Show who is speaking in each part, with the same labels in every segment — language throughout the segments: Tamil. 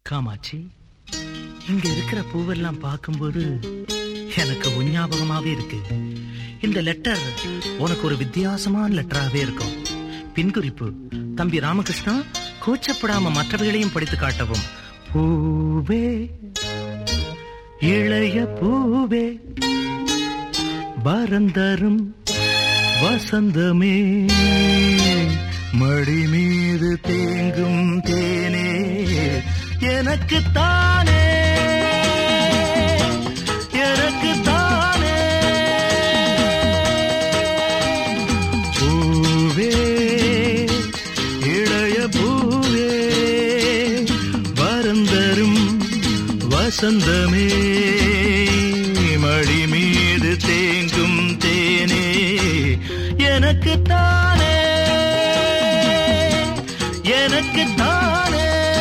Speaker 1: காமாட்சி இங்க இருக்கிற பூவெல்லாம் பார்க்கும்போது எனக்கு உன் ஞாபகமாவே இருக்கு இந்த லெட்டர் உனக்கு ஒரு வித்தியாசமான லெட்டராவே இருக்கும் பின்குறிப்பு தம்பி ராமகிருஷ்ணா கூச்சப்படாம மற்றவைகளையும் படித்து காட்டவும் பூவே இளைய பூவே பரந்தரும் வசந்தமே மடி மீது தேங்கும் தேனே எனக்கு தானே எனக்கு தானே பூவே இளைய பூவே வரந்தரும் வசந்தமே மடி மீது தேங்கும் தேனே எனக்கு தானே எனக்கு தானே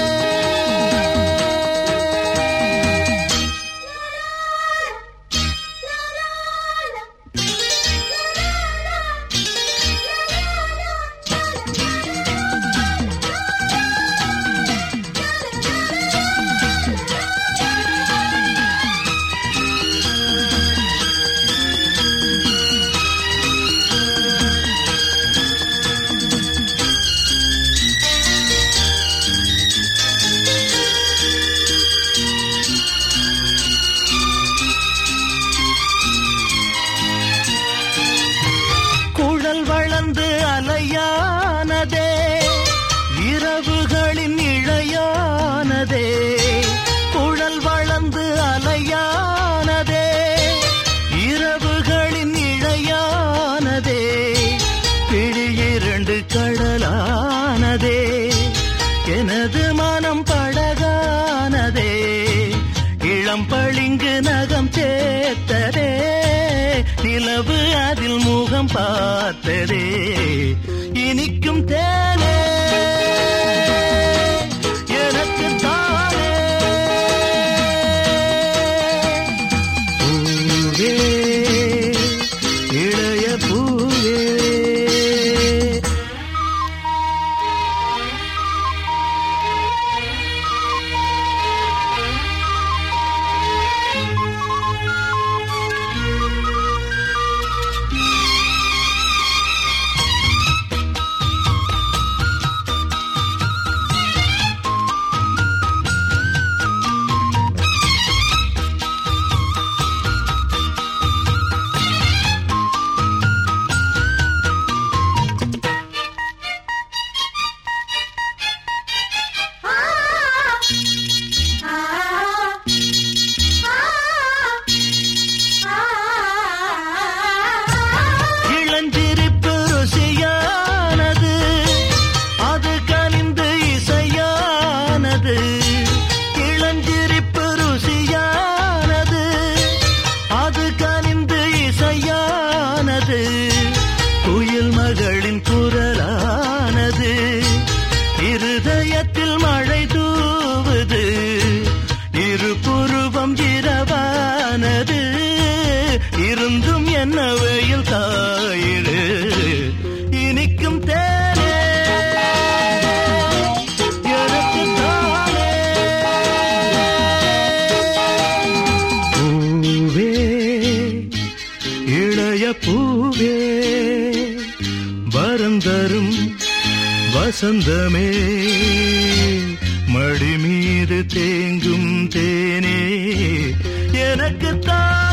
Speaker 1: குழல் வளர்ந்து அலையானதே இரவுகளின் இழையானதே குழல் வளர்ந்து அலையானதே இரவுகளின் இழையானதே பிழி இரண்டு கடலானதே எனது மனம் படகானதே இளம் பளிங்கு நகம் சேர்த்ததே நிலவு அதில் முகம் பார்த்ததே இனிக்கும் தேனே எனக்கு தானே பூவே இளைய பூவே இளஞ்சிரிப்பு ருசியானது அது கனிந்து இசையானது இளஞ்சிரிப்பு ருசியானது அது கனிந்து இசையானது குயில் மகளின் குரலானது இருதயத்தில் மழை தூவுது இரு புருவம் இரவானது இருந்தும் என்ன வெயில் தாயிடு இனிக்கும் தேனே எனக்கு தானே பூவே இளைய பூவே வரந்தரும் வசந்தமே மடி மீது தேங்கும் தேனே எனக்கு தான்